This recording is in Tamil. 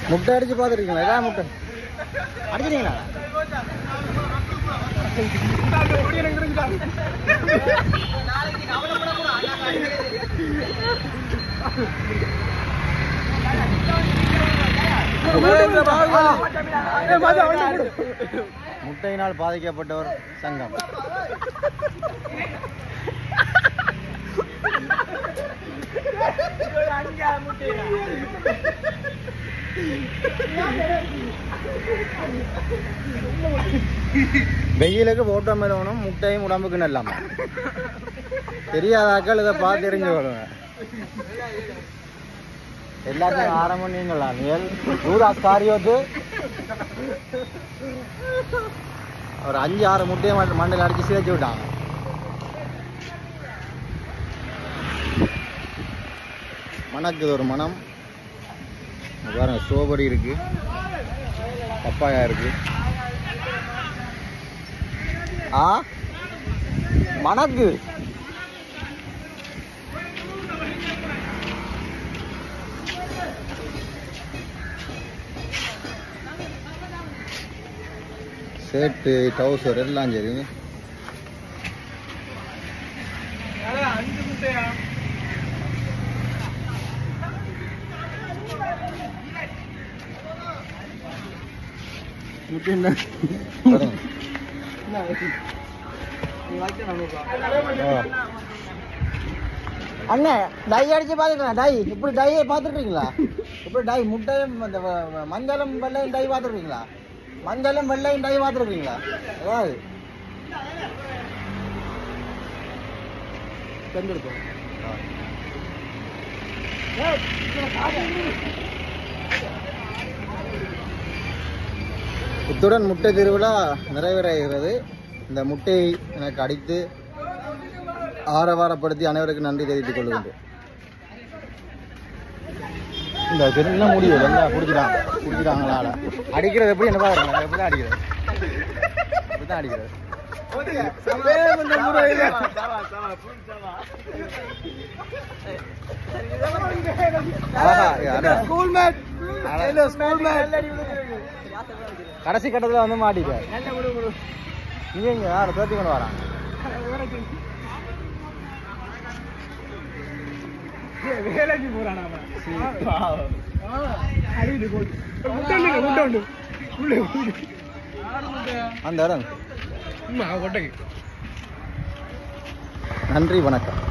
முட்டை அடிச்சு பார்த்துருக்கீங்களா ஏதாவது முட்டை அடிச்சிட்டீங்களா முட்டையினால் பாதிக்கப்பட்டவர் சங்கம் வெயிலுக்கு போட்டோ மெலவனும் முட்டையும் உடம்புக்கு நல்லாமா தெரியாதாக்கள் இதை பார்த்து தெரிஞ்சுக்கொள்ளுங்க எல்லாத்தையும் ஆரம்பம் நீங்களா நீங்கள் நூறு காரியோத்து ஒரு அஞ்சு ஆறு முட்டையை மட்டும் மண்டையில் அடிச்சு சேர்த்து விட்டாங்க மணக்குது ஒரு மனம் இங்க பாருங்க ஸ்ட்ராபெரி இருக்கு பப்பாயா இருக்கு ஆ மணக்கு ஷர்ட்டு டவுசர் எல்லாம் சரி பாருங்க. ஆ. அண்ணே டை அடிச்சு பாத்துக்கலாம் டை இப்படி டையை பார்த்துருக்கீங்களா இப்படி டை முட்டையும் இந்த வ- வ- மஞ்சளும் வெள்ளையும் டை பார்த்துருக்கீங்களா மஞ்சளும் வெள்ளையும் டை பார்த்துருக்கீங்களா ஏதாவது செஞ்சிருக்கோம் இத்துடன் முட்டை திருவிழா நிறைவேறுகிறது இந்த முட்டையை எனக்கு அடித்து ஆரவாரப்படுத்தி அனைவருக்கும் நன்றி தெரிவித்துக் கொள்கின்றேன் இந்த தெருலாம் முடியும் நல்லா குடிக்கிறாங்க குடிக்கிறாங்களா அடிக்கிறது எப்படி என்ன பாருங்க எப்படி தான் அடிக்கிறது எப்படி தான் அடிக்கிறது ஆஹா, அதான். கடைசி கட்டத்துல வந்து மாட்டிட்டார் இங்க இங்க யார பேத்தி கொண்டு வரான் வேலைக்கு போறான் அவன் அடிக்குது கோல் முட்டை உண்டு, முட்டை உண்டு உள்ளே உண்டு. அந்த இடம் உம்மா, கொட்டைக்கு நன்றி வணக்கம்